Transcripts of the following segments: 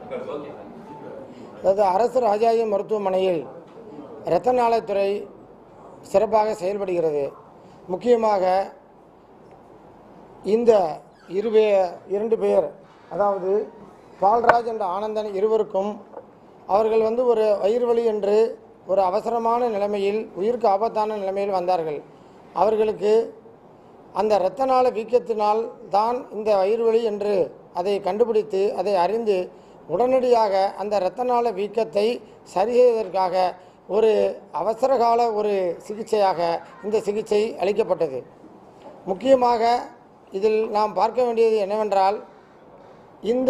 அதாவது அரசு ராஜாய மருத்துவமனையில் இரத்த நாளத்துறை சிறப்பாக செயல்படுகிறது முக்கியமாக இந்த இரு பே இரண்டு பேர் அதாவது பால்ராஜ் என்ற ஆனந்தன் இருவருக்கும் அவர்கள் வந்து ஒரு வயிறு வலி என்று ஒரு அவசரமான நிலைமையில் உயிருக்கு ஆபத்தான நிலைமையில் வந்தார்கள் அவர்களுக்கு அந்த இரத்த நாள வீக்கத்தினால் தான் இந்த வயிறு வலி என்று அதை கண்டுபிடித்து அதை அறிந்து உடனடியாக அந்த இரத்த நாள வீக்கத்தை சரி செய்வதற்காக ஒரு அவசரகால ஒரு சிகிச்சையாக இந்த சிகிச்சை அளிக்கப்பட்டது முக்கியமாக இதில் நாம் பார்க்க வேண்டியது என்னவென்றால் இந்த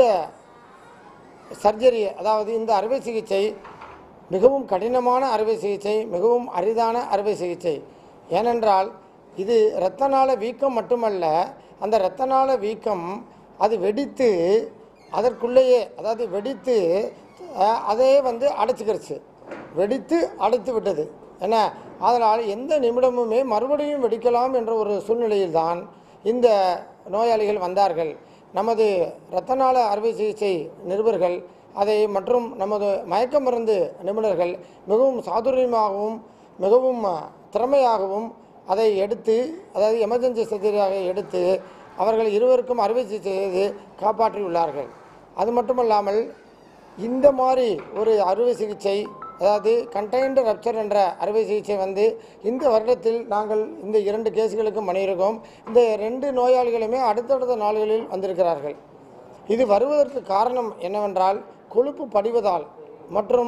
சர்ஜரி அதாவது இந்த அறுவை சிகிச்சை மிகவும் கடினமான அறுவை சிகிச்சை மிகவும் அரிதான அறுவை சிகிச்சை ஏனென்றால் இது இரத்த நாள வீக்கம் மட்டுமல்ல அந்த இரத்த நாள வீக்கம் அது வெடித்து அதற்குள்ளேயே அதாவது வெடித்து அஹ், அதே வந்து அடைச்சிக்கிருச்சு வெடித்து அடைத்து விட்டது என்ன அதனால் எந்த நிமிடமுமே மறுபடியும் வெடிக்கலாம் என்ற ஒரு சூழ்நிலையில்தான் இந்த நோயாளிகள் வந்தார்கள் நமது இரத்த நாள அறுவை சிகிச்சை நிருபர்கள் அதை மற்றும் நமது மயக்க மருந்து நிபுணர்கள் மிகவும் சாதுரியமாகவும் மிகவும் அஹ், திறமையாகவும் அதை எடுத்து அதாவது எமர்ஜென்சி சர்ஜரியாக எடுத்து அவர்கள் இருவருக்கும் அறுவை சிகிச்சை செய்து காப்பாற்றியுள்ளார்கள் அது மட்டுமல்லாமல் இந்த மாதிரி ஒரு அறுவை சிகிச்சை அதாவது கண்டைன்டு ரப்சர் என்ற அறுவை சிகிச்சை வந்து இந்த வருடத்தில் நாங்கள் இந்த இரண்டு கேஸ்களுக்கு பண்ணியிருக்கோம் இந்த ரெண்டு நோயாளிகளுமே அடுத்தடுத்த நாள்களில் வந்திருக்கிறார்கள் இது வருவதற்கு காரணம் என்னவென்றால் கொழுப்பு படிவதால் மற்றும்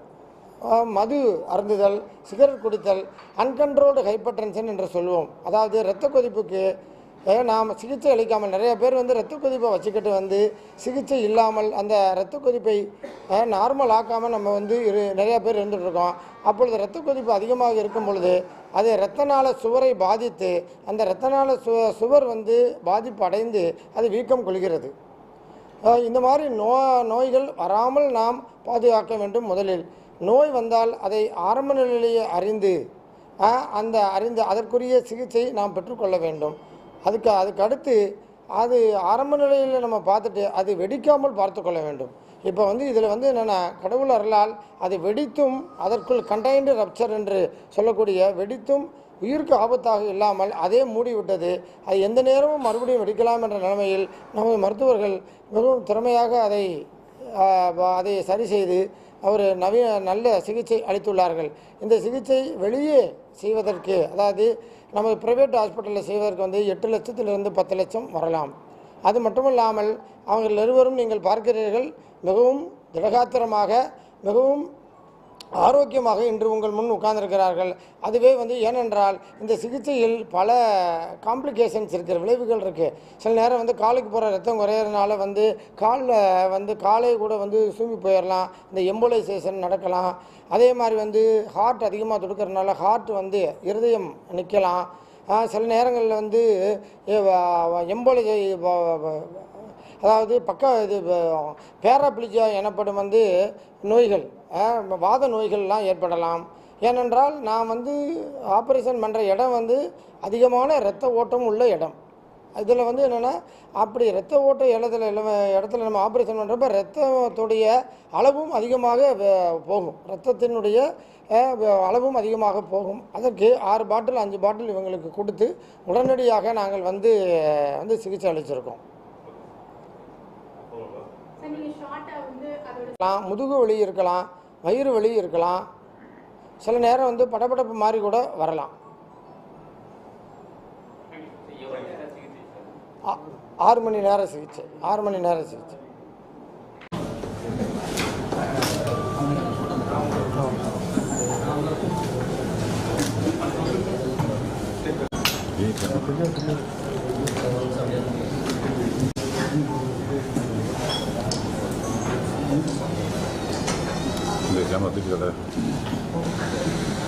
அஹ், மது அருந்துதல் சிகரெட் குடித்தல் அன்கண்ட்ரோல்டு ஹைப்பர்டென்ஷன் என்று சொல்லுவோம் அதாவது இரத்த கொதிப்புக்கு அஹ், நாம் சிகிச்சை அளிக்காமல் நிறைய பேர் வந்து இரத்த கொதிப்பை வச்சுக்கிட்டு வந்து சிகிச்சை இல்லாமல் அந்த இரத்த கொதிப்பை அஹ், நார்மல் ஆக்காமல் நம்ம வந்து இரு நிறைய பேர் இருந்துட்டு இருக்கோம் அப்பொழுது இரத்த கொதிப்பு அதிகமாக இருக்கும் பொழுது அது இரத்த நாள சுவரை பாதித்து அந்த இரத்த நாள சு சுவர் வந்து பாதிப்பு அடைந்து அது வீக்கம் கொள்கிறது அஹ் இந்த மாதிரி நோ நோய்கள் வராமல் நாம் பாதுகாக்க வேண்டும் முதலில் நோய் வந்தால் அதை ஆரம்ப நிலையிலேயே அறிந்து அஹ், அந்த அறிந்து அதற்குரிய சிகிச்சை நாம் பெற்றுக்கொள்ள வேண்டும் அதுக்கு அதுக்கு அடுத்து அது ஆரம்ப நிலையில் நம்ம பார்த்துட்டு அது வெடிக்காமல் பார்த்து கொள்ள வேண்டும் இப்போ வந்து இதில் வந்து என்னென்னா கடவுள் அருளால் அது வெடித்தும் அதற்குள் கண்டைன்டு ரப்சர் என்று சொல்லக்கூடிய வெடித்தும் உயிருக்கு ஆபத்தாக இல்லாமல் அதே மூடிவிட்டது அது எந்த நேரமும் மறுபடியும் வெடிக்கலாம் என்ற நிலைமையில் நமது மருத்துவர்கள் மிகவும் திறமையாக அதை ஆஹ், வ- அதை சரி செய்து ஒரு நவீன நல்ல சிகிச்சை அளித்துள்ளார்கள் இந்த சிகிச்சை வெளியே செய்வதற்கு அதாவது நமது பிரைவேட் ஹாஸ்பிட்டலில் செய்வதற்கு வந்து எட்டு லட்சத்திலிருந்து பத்து லட்சம் வரலாம் அது மட்டுமல்லாமல் அவர்கள் இருவரும் நீங்கள் பார்க்கிறீர்கள் மிகவும் திடகாத்திரமாக மிகவும் ஆரோக்கியமாக இன்று உங்கள் முன் உட்கார்ந்திருக்கிறார்கள் அதுவே வந்து ஏனென்றால் இந்த சிகிச்சையில் பல காம்ப்ளிகேஷன்ஸ் இருக்கிற விளைவுகள் இருக்குது சில நேரம் வந்து காலுக்கு போகிற ரத்தம் குறையிறதுனால வந்து காலில் வந்து காலை கூட வந்து சூம்பி போயிடலாம் இந்த எம்போலைசேஷன் நடக்கலாம் அதே மாதிரி வந்து ஹார்ட் அதிகமாக துடுக்கிறதுனால ஹார்ட் வந்து இருதயம் நிற்கலாம் சில நேரங்களில் வந்து எம்போலை அதாவது பக்க இது பேராப்ளிஜியா எனப்படும் வந்து நோய்கள் அஹ், வாத நோய்கள்லாம் ஏற்படலாம் ஏனென்றால் நான் வந்து ஆப்ரேஷன் பண்ணுற இடம் வந்து அதிகமான இரத்த ஓட்டம் உள்ள இடம் இதில் வந்து என்னென்னா அப்படி இரத்த ஓட்ட இடத்துல இல்ல- இடத்துல நம்ம ஆப்ரேஷன் பண்ணுறப்ப ரத்தத்துடைய அளவும் அதிகமாக வ- போகும் ரத்தத்தினுடைய அஹ், வ- அளவும் அதிகமாக போகும் அதற்கு ஆறு பாட்டில் அஞ்சு பாட்டில் இவங்களுக்கு கொடுத்து உடனடியாக நாங்கள் வந்து வந்து சிகிச்சை அளிச்சிருக்கோம் சார் நீங்க ஷார்ட்டா வந்து அதோட இருக்கலாம் முதுகு வலி இருக்கலாம் வயிறு வலி இருக்கலாம் சில நேரம் வந்து படபடப்பு மாதிரி கூட வரலாம் ஆ- ஆறு மணி நேர சிகிச்சை ஆறு மணி நேர சிகிச்சை இந்த கேமரா தூக்கி